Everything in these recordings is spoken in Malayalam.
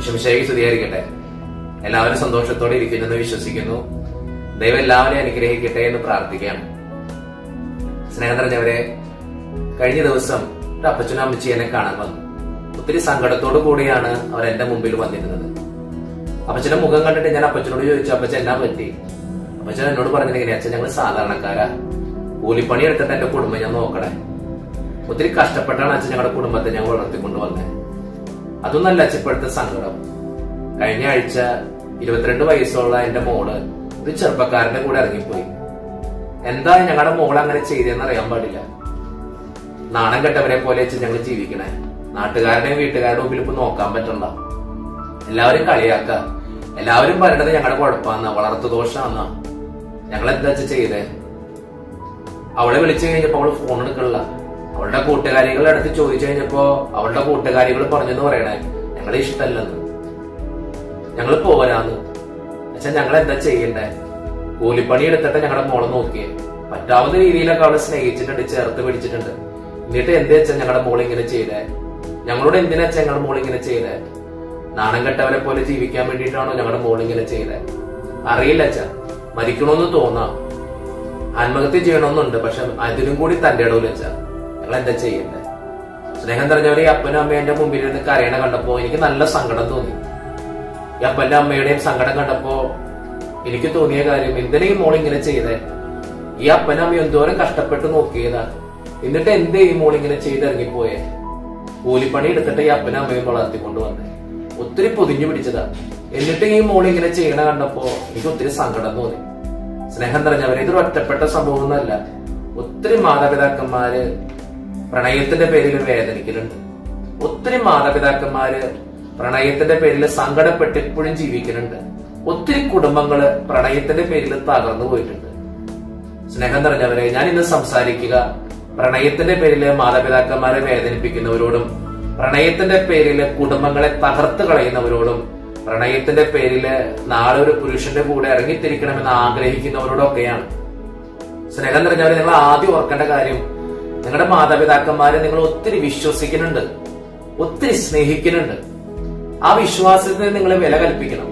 ശംശയ്ക്ക് സ്തുതിയായിരിക്കട്ടെ എല്ലാവരും സന്തോഷത്തോടെ ഇരിക്കുന്നെന്ന് വിശ്വസിക്കുന്നു ദൈവം എല്ലാവരെയും അനുഗ്രഹിക്കട്ടെ എന്ന് പ്രാർത്ഥിക്കാം സ്നേഹം നിറഞ്ഞവരെ കഴിഞ്ഞ ദിവസം ഒരു അപ്പച്ചനും അമ്മച്ചി എന്നെ കാണാൻ വന്നു ഒത്തിരി സങ്കടത്തോടു കൂടിയാണ് അവർ എന്റെ മുമ്പിൽ വന്നിരുന്നത് അപ്പച്ചന്റെ മുഖം കണ്ടിട്ട് ഞാൻ അപ്പച്ചനോട് ചോദിച്ചു അപ്പച്ചൻ എന്നാ പറ്റി അപ്പച്ചൻ എന്നോട് പറഞ്ഞിങ്ങനെ അച്ഛൻ ഞങ്ങൾ സാധാരണക്കാരാ കൂലിപ്പണി എടുത്തിട്ട് എന്റെ കുടുംബം ഞാൻ നോക്കണേ ഒത്തിരി കഷ്ടപ്പെട്ടാണ് അച്ഛൻ ഞങ്ങളുടെ കുടുംബത്തെ ഞാൻ വളർത്തിക്കൊണ്ട് വന്നത് അതൊന്നല്ല അച്ഛൻ ഇപ്പോഴത്തെ സങ്കടം കഴിഞ്ഞ ആഴ്ച ഇരുപത്തിരണ്ട് വയസ്സുള്ള എന്റെ മോള് ഒരു ചെറുപ്പക്കാരന്റെ കൂടെ ഇറങ്ങിപ്പോയി എന്താ ഞങ്ങളുടെ മോൾ അങ്ങനെ ചെയ്തതെന്ന് അറിയാൻ പാടില്ല നാണം കെട്ടവരെ പോലെ വെച്ച് ഞങ്ങൾ ജീവിക്കണേ നാട്ടുകാരുടെയും വീട്ടുകാരുടെ മുമ്പിൽ ഇപ്പൊ നോക്കാൻ പറ്റണ്ട എല്ലാവരും കളിയാക്ക എല്ലാവരും പറയണത് ഞങ്ങളുടെ കുഴപ്പമാന്ന വളർത്തു ദോഷാന്ന ഞങ്ങൾ എന്താ വെച്ചാ ചെയ്തേ അവളെ വിളിച്ചു കഴിഞ്ഞപ്പോ അവള് ഫോൺ എടുക്കണില്ല അവളുടെ കൂട്ടുകാരികളുടെ അടുത്ത് ചോദിച്ചു കഴിഞ്ഞപ്പോ അവളുടെ കൂട്ടുകാരികൾ പറഞ്ഞെന്ന് പറയണേ ഞങ്ങളെ ഇഷ്ടമല്ലെന്ന് ഞങ്ങൾ പോരാന്ന് അച്ഛൻ ഞങ്ങൾ എന്താ ചെയ്യണ്ടേ കൂലിപ്പണി എടുത്തിട്ട് ഞങ്ങളുടെ മോളെ നോക്കിയേ പറ്റാവുന്ന രീതിയിലൊക്കെ അവളെ സ്നേഹിച്ചിട്ടുണ്ട് ചേർത്ത് പിടിച്ചിട്ടുണ്ട് എന്നിട്ട് എന്താ വെച്ചാൽ ഞങ്ങളുടെ മോൾ ഇങ്ങനെ ചെയ്തേ ഞങ്ങളോട് എന്തിനാ വെച്ചാൽ ഞങ്ങളുടെ മോൾ ഇങ്ങനെ ചെയ്തേ നാണം കെട്ടവരെ പോലെ ജീവിക്കാൻ വേണ്ടിയിട്ടാണോ ഞങ്ങളുടെ മോൾ ഇങ്ങനെ ചെയ്തേ അറിയില്ല അച്ഛ മരിക്കണമെന്ന് തോന്നാം ആത്മഹത്യ ചെയ്യണമെന്നുണ്ട് പക്ഷെ അതിനും കൂടി തന്റെ ഇടവില്ല അച്ഛ ഞങ്ങൾ എന്താ ചെയ്യണ്ടേ സ്നേഹം നിറഞ്ഞവരെ ഈ അപ്പനും അമ്മയും എന്റെ മുമ്പിൽ നിന്ന് കരയണ കണ്ടപ്പോ എനിക്ക് നല്ല സങ്കടം തോന്നി ഈ അപ്പന്റെ അമ്മയുടെയും സങ്കടം കണ്ടപ്പോ എനിക്ക് തോന്നിയ കാര്യം എന്തിനാ ഈ മോൾ ഇങ്ങനെ ചെയ്തേ ഈ അപ്പനും അമ്മയും എന്തോരം കഷ്ടപ്പെട്ട് നോക്കിയതാ എന്നിട്ട് എന്തേ ഈ മോൾ ഇങ്ങനെ ചെയ്തിറങ്ങിപ്പോയേ കൂലിപ്പണി എടുത്തിട്ട് ഈ അപ്പനും അമ്മയും വളർത്തിക്കൊണ്ട് വന്നേ ഒത്തിരി പൊതിഞ്ഞു പിടിച്ചതാ എന്നിട്ട് ഈ മോൾ ഇങ്ങനെ ചെയ്യണ കണ്ടപ്പോ എനിക്ക് ഒത്തിരി സങ്കടം തോന്നി സ്നേഹം നിറഞ്ഞവരെ ഇതൊരു ഒറ്റപ്പെട്ട സംഭവമൊന്നുമല്ല ഒത്തിരി മാതാപിതാക്കന്മാര് പ്രണയത്തിന്റെ പേരിൽ വേദനിക്കലുണ്ട് ഒത്തിരി മാതാപിതാക്കന്മാര് പ്രണയത്തിന്റെ പേരിൽ സങ്കടപ്പെട്ട് ഇപ്പോഴും ജീവിക്കുന്നുണ്ട് ഒത്തിരി കുടുംബങ്ങള് പ്രണയത്തിന്റെ പേരിൽ തകർന്നു പോയിട്ടുണ്ട് സ്നേഹം നിറഞ്ഞവരെ ഞാൻ ഇന്ന് സംസാരിക്കുക പ്രണയത്തിന്റെ പേരിൽ മാതാപിതാക്കന്മാരെ വേദനിപ്പിക്കുന്നവരോടും പ്രണയത്തിന്റെ പേരിൽ കുടുംബങ്ങളെ തകർത്ത് കളയുന്നവരോടും പ്രണയത്തിന്റെ പേരില് നാളെ ഒരു പുരുഷന്റെ കൂടെ ഇറങ്ങിത്തിരിക്കണമെന്ന് ആഗ്രഹിക്കുന്നവരോടൊക്കെയാണ് സ്നേഹം നിറഞ്ഞവരെ നിങ്ങൾ ആദ്യം ഓർക്കേണ്ട കാര്യം നിങ്ങളുടെ മാതാപിതാക്കന്മാരെ നിങ്ങൾ ഒത്തിരി വിശ്വസിക്കുന്നുണ്ട് ഒത്തിരി സ്നേഹിക്കുന്നുണ്ട് ആ വിശ്വാസത്തിന് നിങ്ങൾ വില കൽപ്പിക്കണം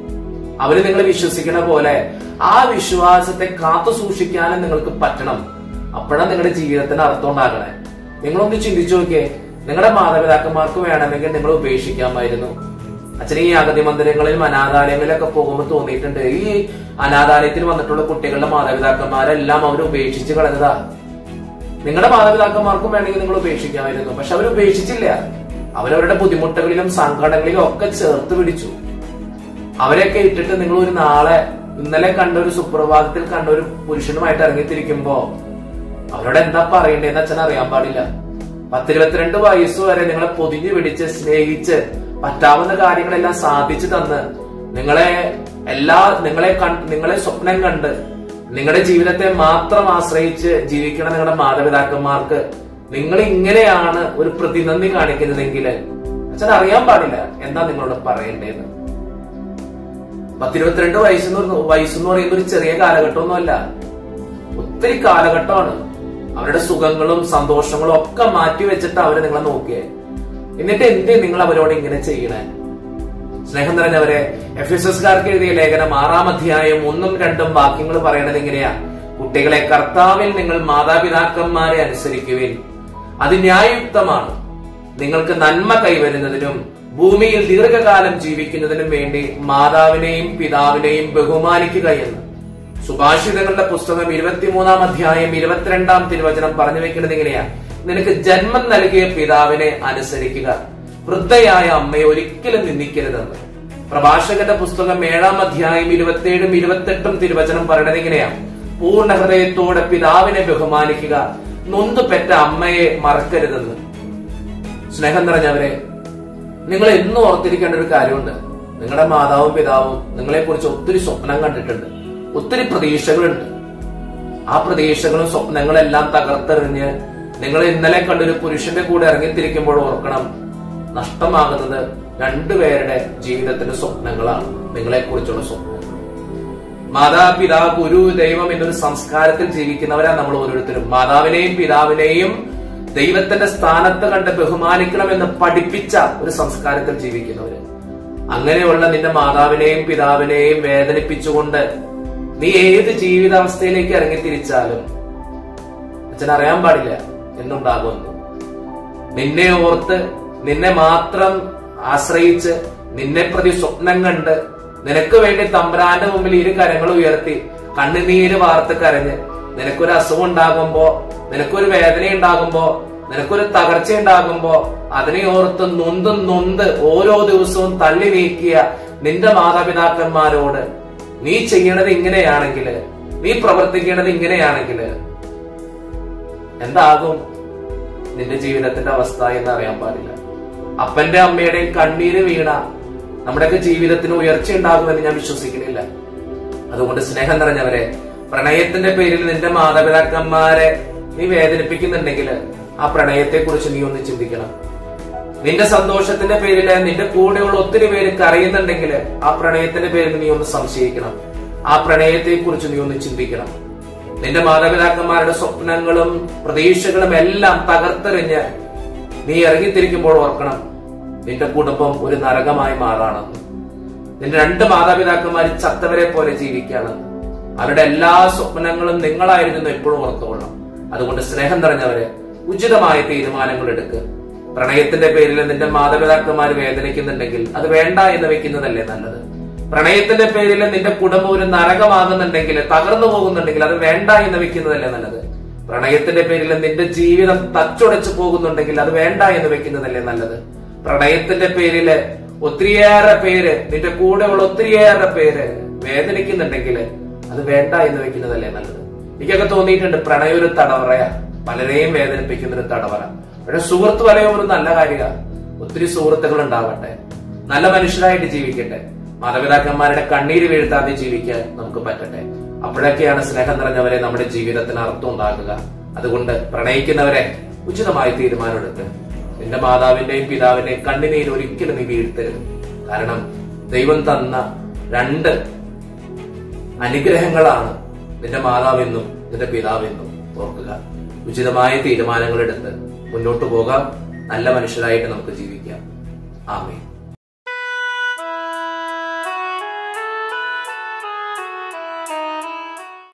അവര് നിങ്ങളെ വിശ്വസിക്കണ പോലെ ആ വിശ്വാസത്തെ കാത്തു സൂക്ഷിക്കാനും നിങ്ങൾക്ക് പറ്റണം അപ്പോഴാണ് നിങ്ങളുടെ ജീവിതത്തിന് അർത്ഥം ഉണ്ടാകണേ നിങ്ങളൊന്ന് ചിന്തിച്ചു നോക്കിയേ നിങ്ങളുടെ മാതാപിതാക്കന്മാർക്ക് വേണമെങ്കിൽ നിങ്ങൾ ഉപേക്ഷിക്കാമായിരുന്നു അച്ഛൻ ഈ അഗതി മന്ദിരങ്ങളിലും അനാഥാലയങ്ങളിലൊക്കെ പോകുമ്പോൾ തോന്നിയിട്ടുണ്ട് ഈ അനാഥാലയത്തിൽ വന്നിട്ടുള്ള കുട്ടികളുടെ മാതാപിതാക്കന്മാരെല്ലാം അവർ ഉപേക്ഷിച്ച് കളഞ്ഞതാ നിങ്ങളുടെ മാതാപിതാക്കന്മാർക്കും വേണമെങ്കിൽ നിങ്ങൾ ഉപേക്ഷിക്കാമായിരുന്നു പക്ഷെ അവർ ഉപേക്ഷിച്ചില്ല അവരവരുടെ ബുദ്ധിമുട്ടുകളിലും സങ്കടങ്ങളിലും ഒക്കെ ചേർത്ത് പിടിച്ചു അവരെയൊക്കെ ഇട്ടിട്ട് നിങ്ങൾ ഒരു നാളെ ഇന്നലെ കണ്ട ഒരു സുപ്രഭാതത്തിൽ കണ്ട ഒരു പുരുഷനുമായിട്ട് ഇറങ്ങിത്തിരിക്കുമ്പോ അവരോട് എന്താ പറയണ്ടേന്ന് അച്ഛൻ അറിയാൻ പാടില്ല പത്തിരുപത്തിരണ്ട് വയസ്സ് വരെ നിങ്ങളെ പൊതിഞ്ഞു പിടിച്ച് സ്നേഹിച്ച് പറ്റാവുന്ന കാര്യങ്ങളെല്ലാം സാധിച്ചു തന്ന് നിങ്ങളെ എല്ലാ നിങ്ങളെ കണ്ട് നിങ്ങളെ സ്വപ്നം കണ്ട് നിങ്ങളുടെ ജീവിതത്തെ മാത്രം ആശ്രയിച്ച് ജീവിക്കണ നിങ്ങളുടെ മാതാപിതാക്കന്മാർക്ക് നിങ്ങൾ ഇങ്ങനെയാണ് ഒരു പ്രതിനന്ദി കാണിക്കുന്നതെങ്കിൽ അച്ഛൻ അറിയാൻ പാടില്ല എന്താ നിങ്ങളോട് പറയേണ്ടത് പത്തിരുപത്തിരണ്ട് വയസ്സെന്ന് വയസ്സെന്ന് പറയുന്ന ഒരു ചെറിയ കാലഘട്ടമൊന്നുമല്ല ഒത്തിരി കാലഘട്ടമാണ് അവരുടെ സുഖങ്ങളും സന്തോഷങ്ങളും ഒക്കെ മാറ്റി വെച്ചിട്ട് അവര് നിങ്ങളെ നോക്കിയേ എന്നിട്ട് എന്തേ നിങ്ങൾ അവരോട് ഇങ്ങനെ ചെയ്യണേ സ്നേഹം നിറഞ്ഞവരെ എഫ് എസ് എസ്കാർക്ക് എഴുതിയ ലേഖനം ആറാം അധ്യായം ഒന്നും രണ്ടും വാക്യങ്ങൾ പറയണത് ഇങ്ങനെയാ കുട്ടികളെ കർത്താവിൽ നിങ്ങൾ മാതാപിതാക്കന്മാരെ അനുസരിക്കുവിൻ അത് ന്യായയുക്തമാണ് നിങ്ങൾക്ക് നന്മ കൈവരുന്നതിനും ഭൂമിയിൽ ദീർഘകാലം ജീവിക്കുന്നതിനും വേണ്ടി മാതാവിനെയും പിതാവിനെയും ബഹുമാനിക്കുക എന്ന് സുഭാഷിതങ്ങളുടെ പുസ്തകം ഇരുപത്തിമൂന്നാം അധ്യായം ഇരുപത്തിരണ്ടാം തിരുവചനം പറഞ്ഞു വെക്കുന്നത് എങ്ങനെയാ നിനക്ക് ജന്മം നൽകിയ പിതാവിനെ അനുസരിക്കുക വൃദ്ധയായ അമ്മയെ ഒരിക്കലും നിന്ദിക്കരുതെന്ന് പ്രഭാഷകന്റെ പുസ്തകം ഏഴാം അധ്യായം ഇരുപത്തിയേഴും ഇരുപത്തെട്ടും തിരുവചനം പറയണത് ഇങ്ങനെയാ പൂർണ്ണ ഹൃദയത്തോടെ പിതാവിനെ ബഹുമാനിക്കുക നൊന്തു പെറ്റ അമ്മയെ മറക്കരുതെന്ന് സ്നേഹം നിറഞ്ഞവരെ നിങ്ങൾ എന്നും ഓർത്തിരിക്കേണ്ട ഒരു കാര്യമുണ്ട് നിങ്ങളുടെ മാതാവും പിതാവും നിങ്ങളെ കുറിച്ച് ഒത്തിരി സ്വപ്നം കണ്ടിട്ടുണ്ട് ഒത്തിരി പ്രതീക്ഷകളുണ്ട് ആ പ്രതീക്ഷകളും സ്വപ്നങ്ങളെല്ലാം തകർത്തെറിഞ്ഞ് നിങ്ങൾ ഇന്നലെ കണ്ടൊരു പുരുഷന്റെ കൂടെ ഇറങ്ങിത്തിരിക്കുമ്പോൾ ഓർക്കണം നഷ്ടമാകുന്നത് രണ്ടുപേരുടെ ജീവിതത്തിന്റെ സ്വപ്നങ്ങളാണ് നിങ്ങളെ കുറിച്ചുള്ള സ്വപ്നം മാതാപിതാ ഗുരു ദൈവം എന്നൊരു സംസ്കാരത്തിൽ ജീവിക്കുന്നവരാ നമ്മൾ ഓരോരുത്തരും മാതാവിനെയും പിതാവിനെയും ദൈവത്തിന്റെ സ്ഥാനത്ത് കണ്ട് ബഹുമാനിക്കണമെന്ന് പഠിപ്പിച്ച ഒരു സംസ്കാരത്തിൽ ജീവിക്കുന്നവര് അങ്ങനെയുള്ള നിന്റെ മാതാവിനെയും പിതാവിനെയും വേദനിപ്പിച്ചുകൊണ്ട് നീ ഏത് ജീവിതാവസ്ഥയിലേക്ക് ഇറങ്ങി തിരിച്ചാലും അച്ഛൻ അറിയാൻ പാടില്ല എന്നുണ്ടാകുമെന്ന് നിന്നെ ഓർത്ത് നിന്നെ മാത്രം ആശ്രയിച്ച് നിന്നെ പ്രതി സ്വപ്നം കണ്ട് നിനക്ക് വേണ്ടി തമ്പ്രാന്റെ മുമ്പിൽ ഇരു കരങ്ങൾ ഉയർത്തി കണ്ണുനീര് വാർത്ത് കരഞ്ഞ് നിനക്കൊരു അസുഖം ഉണ്ടാകുമ്പോ നിനക്കൊരു വേദന ഉണ്ടാകുമ്പോ നിനക്കൊരു തകർച്ച ഉണ്ടാകുമ്പോ അതിനെ ഓർത്ത് നൊന്ത് നൊന്ത് ഓരോ ദിവസവും തള്ളി നീക്കിയ നിന്റെ മാതാപിതാക്കന്മാരോട് നീ ചെയ്യണത് ഇങ്ങനെയാണെങ്കിൽ നീ പ്രവർത്തിക്കേണ്ടത് ഇങ്ങനെയാണെങ്കിൽ എന്താകും നിന്റെ ജീവിതത്തിന്റെ അവസ്ഥ എന്ന് അറിയാൻ പാടില്ല അപ്പന്റെ അമ്മയുടെയും കണ്ണീര് വീണ നമ്മുടെയൊക്കെ ജീവിതത്തിന് ഉയർച്ച ഉണ്ടാകുമെന്ന് ഞാൻ വിശ്വസിക്കുന്നില്ല അതുകൊണ്ട് സ്നേഹം നിറഞ്ഞവരെ പ്രണയത്തിന്റെ പേരിൽ നിന്റെ മാതാപിതാക്കന്മാരെ നീ വേദനിപ്പിക്കുന്നുണ്ടെങ്കിൽ ആ പ്രണയത്തെ കുറിച്ച് നീ ഒന്ന് ചിന്തിക്കണം നിന്റെ സന്തോഷത്തിന്റെ പേരിൽ നിന്റെ കൂടെയുള്ള ഒത്തിരി പേര് കരയുന്നുണ്ടെങ്കിൽ ആ പ്രണയത്തിന്റെ പേരിൽ നീ ഒന്ന് സംശയിക്കണം ആ പ്രണയത്തെ കുറിച്ച് നീ ഒന്ന് ചിന്തിക്കണം നിന്റെ മാതാപിതാക്കന്മാരുടെ സ്വപ്നങ്ങളും പ്രതീക്ഷകളും എല്ലാം തകർത്തെറിഞ്ഞ് നീ ഇറങ്ങിത്തിരിക്കുമ്പോൾ ഓർക്കണം നിന്റെ കുടുംബം ഒരു നരകമായി മാറാണെന്ന് നിന്റെ രണ്ട് മാതാപിതാക്കന്മാർ ചത്തവരെ പോലെ ജീവിക്കുകയാണെന്ന് അവരുടെ എല്ലാ സ്വപ്നങ്ങളും നിങ്ങളായിരുന്നു എപ്പോഴും ഓർത്തുകൊള്ളണം അതുകൊണ്ട് സ്നേഹം നിറഞ്ഞവരെ ഉചിതമായ തീരുമാനങ്ങൾ എടുക്കുക പ്രണയത്തിന്റെ പേരിൽ നിന്റെ മാതാപിതാക്കന്മാർ വേദനിക്കുന്നുണ്ടെങ്കിൽ അത് വേണ്ട എന്ന് വെക്കുന്നതല്ലേ നല്ലത് പ്രണയത്തിന്റെ പേരിൽ നിന്റെ കുടുംബം ഒരു നരകമാകുന്നുണ്ടെങ്കിൽ തകർന്നു പോകുന്നുണ്ടെങ്കിൽ അത് വേണ്ട എന്ന് വെക്കുന്നതല്ലേ നല്ലത് പ്രണയത്തിന്റെ പേരിൽ നിന്റെ ജീവിതം തച്ചുടച്ചു പോകുന്നുണ്ടെങ്കിൽ അത് വേണ്ട എന്ന് വെക്കുന്നതല്ലേ നല്ലത് പ്രണയത്തിന്റെ പേരില് ഒത്തിരിയേറെ പേര് നിന്റെ കൂടെയുള്ള ഒത്തിരിയേറെ പേര് വേദനിക്കുന്നുണ്ടെങ്കിൽ അത് വേണ്ട എന്ന് വെക്കുന്നതല്ലേ നല്ലത് എനിക്കൊക്കെ തോന്നിയിട്ടുണ്ട് പ്രണയം ഒരു തടവറയാ പലരെയും വേദനിപ്പിക്കുന്ന ഒരു തടവറ പക്ഷെ സുഹൃത്ത് വലയം ഒരു നല്ല കാര്യ ഒത്തിരി സുഹൃത്തുക്കൾ ഉണ്ടാവട്ടെ നല്ല മനുഷ്യരായിട്ട് ജീവിക്കട്ടെ മാതാപിതാക്കന്മാരുടെ കണ്ണീര് വീഴ്ത്താതെ ജീവിക്കാൻ നമുക്ക് പറ്റട്ടെ അപ്പോഴൊക്കെയാണ് സ്നേഹം നിറഞ്ഞവരെ നമ്മുടെ ജീവിതത്തിന് അർത്ഥം ഉണ്ടാകുക അതുകൊണ്ട് പ്രണയിക്കുന്നവരെ ഉചിതമായ തീരുമാനമെടുക്കുക നിന്റെ മാതാവിന്റെയും പിതാവിന്റെയും കണ്ണിനീര് ഒരിക്കലും നീ വീഴ്ത്തരുത് കാരണം ദൈവം തന്ന രണ്ട് അനുഗ്രഹങ്ങളാണ് നിന്റെ മാതാവെന്നും നിന്റെ പിതാവെന്നും ഓർക്കുക ഉചിതമായ തീരുമാനങ്ങൾ എടുത്ത് മുന്നോട്ട് പോകാം നല്ല മനുഷ്യരായിട്ട് നമുക്ക് ജീവിക്കാം ആമേ